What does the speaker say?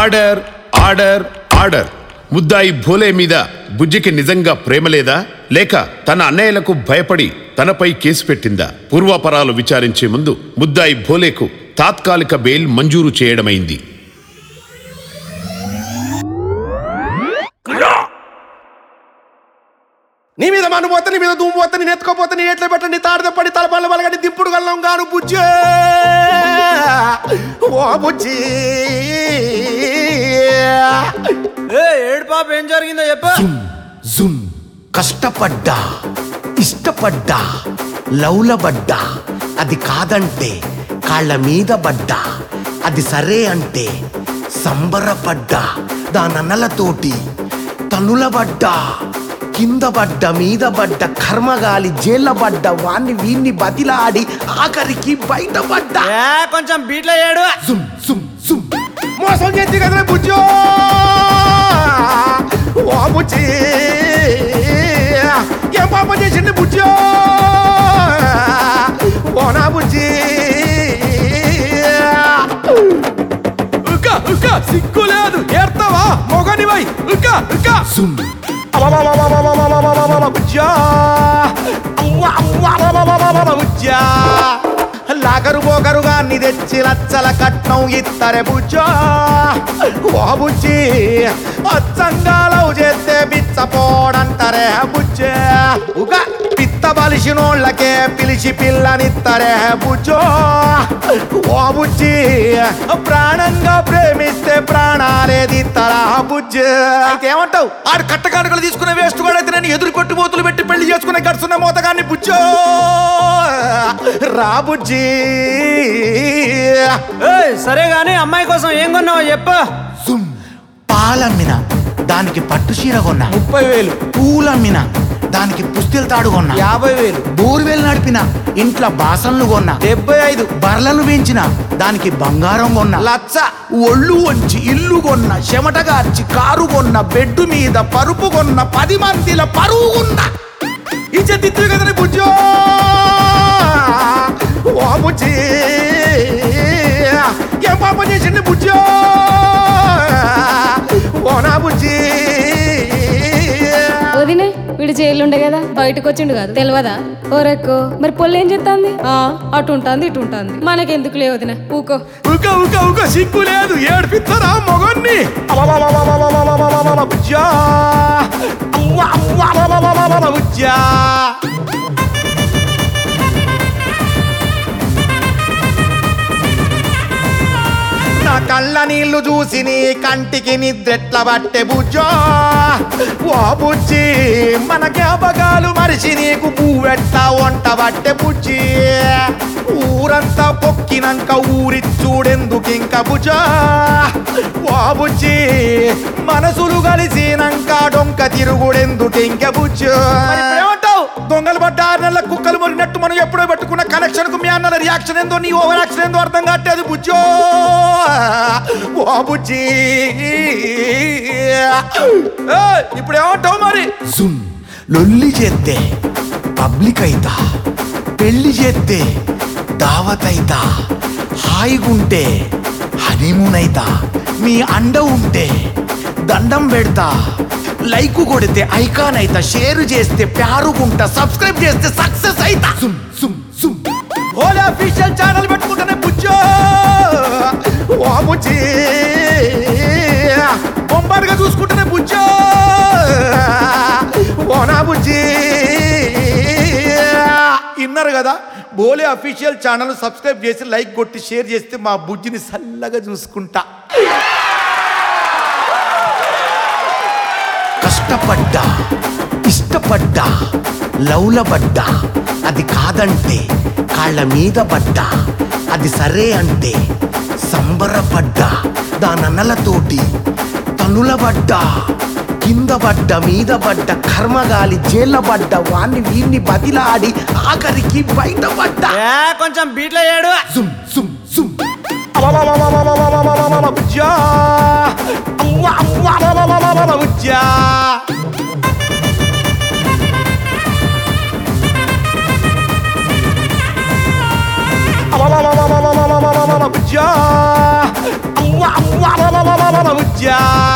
order order order ముద్దాయి భోలే మీద బుజ్జికి నిజంగా ప్రేమ లేదా లేక తన అన్నయ్యలకు భయపడి తనపై కేసు పెట్టిందా పూర్వాపరాలు విచారించే ముందు ముద్దాయి భోలేకు తాత్కాలిక బెయిల్ మంజూరు చేయడమైంది నీ మీద మన్ను పోతే నీ మీద దుమ్ము పోతే నేను ఎత్తుకోపోతే నీ ఎట్లా పెట్టండి తాడితే పడి తలపల్ల వలగడి దింపుడు గల్లం గాను బుజ్జే ఓ బుజ్జి ఏ ఏడు పాప ఏం జరిగిందో చెప్పు జుమ్ కష్టపడ్డా ఇష్టపడ్డా లౌలబడ్డా అది కాదంటే కాళ్ళ మీద పడ్డా అది సరే అంటే సంబరపడ్డా దానన్నలతోటి తనులబడ్డా కింద పడ్డ మీద పడ్డ కర్మగాలి జైళ్ళ పడ్డ వాణ్ణి వీణ్ణి బతిలాడి ఆఖరికి బయటపడ్డా ఏ కొంచెం బీట్లో ఏడు జుమ్ జుమ్ జుమ్ మోసం చేసి కదరా బుజ్జో ఓ బుజ్జి ఏం పాపం చేసింది బుజ్జో ఓ నా బుజ్జి ఉక్క ఉక్క సిగ్గు లేదు ఏర్తావా మొగనివై ఉక్క ఉక్క సుమ్ బుజ్జా అవ్వ అవ్వ బుజ్జా లాగరు బోగరుగా ని తెచ్చి లచ్చల కట్నం ఇత్తరే బుజ్జా ఓ బుజ్జి అచ్చంగా లవ్ చేస్తే బిచ్చపోడంటారే బుజ్జే ఉగ పిత్త బలిసినోళ్ళకే పిలిచి పిల్లనిత్తరే బుజ్జో ఓ బుజ్జి ప్రాణంగా ప్రేమిస్తే ప్రాణాలేది తరా బుజ్జి అయితే ఏమంటావు ఆడు కట్టకాడుకలు తీసుకునే వేస్ట్ కూడా అయితే నేను ఎదురు కొట్టుబోతులు పెట్టి పెళ్లి చేసుకునే గడుచున్న మోతగాన్ని బుజ్జో రా బుజ్జి ఏయ్, సరే గానీ అమ్మాయి కోసం ఏం కొన్నావో చెప్పు సుమ్ పాలమ్మిన దానికి పట్టు చీర కొన్నా ముప్పై వేలు పూలమ్మిన దానికి పుస్తెల తాడు కొన్నా యాభై వేలు బోర్వెల్ నడిపిన ఇంట్లో బాసన్లు కొన్నా డెబ్బై ఐదు బర్లను పెంచిన దానికి బంగారం కొన్నా లచ్చ ఒళ్ళు వంచి ఇల్లు కొన్న చెమటగార్చి కారు కొన్న బెడ్ మీద పరుపు కొన్న పది మందిల పరువు కొన్నా ఇచ్చేదిత్తు కదని బుజ్జో ఓ బుజ్జి ఏం పాపం చేసింది బుజ్జో ఓ నా బుజ్జి వదినే వీడు జైలు ఉండే కదా బయటకు వచ్చిండు కదా తెలియదా ఓరెక్కో మరి పొల్లు ఏం చెప్తాంది ఆ అటు ఉంటుంది ఇటు ఉంటుంది మనకెందుకు లే వదిన ఊకో ఉక ఉక ఉక సిగ్గు లేదు ఏడిపిస్తారా మొగన్ని అబ్బబ్బబ్బబ్బబ్బబ్బబ్బబ్బబ్బ బుజ్జా అవ్వ అవ్వ అబ్బబ్బబ్బబ్బబ్బ బుజ్జా నా కళ్ళ నీళ్లు చూసి నీ కంటికి నిద్రెట్ల బట్టె బుజ్జో ఓ బుజ్జి మన జ్ఞాపకాలు మరిచి నీకు పువ్వెట్ట వంట బట్టె బుజ్జి ఊరంతా పొక్కినంక ఊరి చూడెందుకు ఇంక బుజ్జా ఓ బుజ్జి మనసులు కలిసినంక డొంక తిరుగుడెందుకు ఇంక బుజ్జు ఏమంటావు దొంగలు పడ్డ ఆరు నెలల కుక్కలు మొరినట్టు మనం ఎప్పుడో పెట్టుకున్న కనెక్షన్ కు మీ అన్నల రియాక్షన్ ఏందో నీ ఓవర్ యాక్షన్ ఏందో అర్థం కావట్లేదు బుజ్జో ఓ బుజ్జి ఏయ్, ఇప్పుడు ఏమంటావు మరి సుమ్ లొల్లి చేస్తే పబ్లిక్ అయితా పెళ్లి చేస్తే దావత్ అయితా హాయిగుంటే హనీమూన్ అయితా మీ అండ ఉంటే దండం పెడతా లైక్ కొడితే ఐకాన్ అయితా షేర్ చేస్తే ప్యారుగుంటా సబ్స్క్రైబ్ చేస్తే సక్సెస్ అయితా సుమ్ సుమ్ సుమ్ ఓలే అఫీషియల్ ఛానల్ పెట్టుకుంటానే బుజ్జో ఓ బుజ్జి బొంబాటుగా చూసుకుంటానే బుజ్జో ఓ నా బుజ్జి విన్నారు కదా బోలే అఫీషియల్ ఛానల్ సబ్స్క్రైబ్ చేసి లైక్ కొట్టి షేర్ చేస్తే మా బుజ్జిని సల్లగా చూసుకుంటా కష్టపడ్డా ఇష్టపడ్డా లౌలబడ్డా అది కాదంటే కాళ్ళ మీద పడ్డా అది సరే అంటే సంబరపడ్డా దానన్నలతోటి తనులబడ్డా కింద పడ్డ మీద పడ్డ కర్మగాలి జైళ్ళ పడ్డ వాణ్ణి వీణ్ణి బతిలాడి ఆఖరికి బయటపడ్డా ఏ కొంచెం బీట్లో ఏడు సుమ్ సుమ్ సుమ్ అబ్బబ్బబ్బబ్బబ్బబ్బబ్బబ్బబ్బ బుజ్జా అవ్వ అవ్వ అబ్బబ్బబ్బబ్బబ్బ బుజ్జా అబ్బబ్బబ్బబ్బబ్బబ్బబ్బ బుజ్జా అవ్వ అవ్వ అబ్బబ్బబ్బబ్బబ్బ బుజ్జా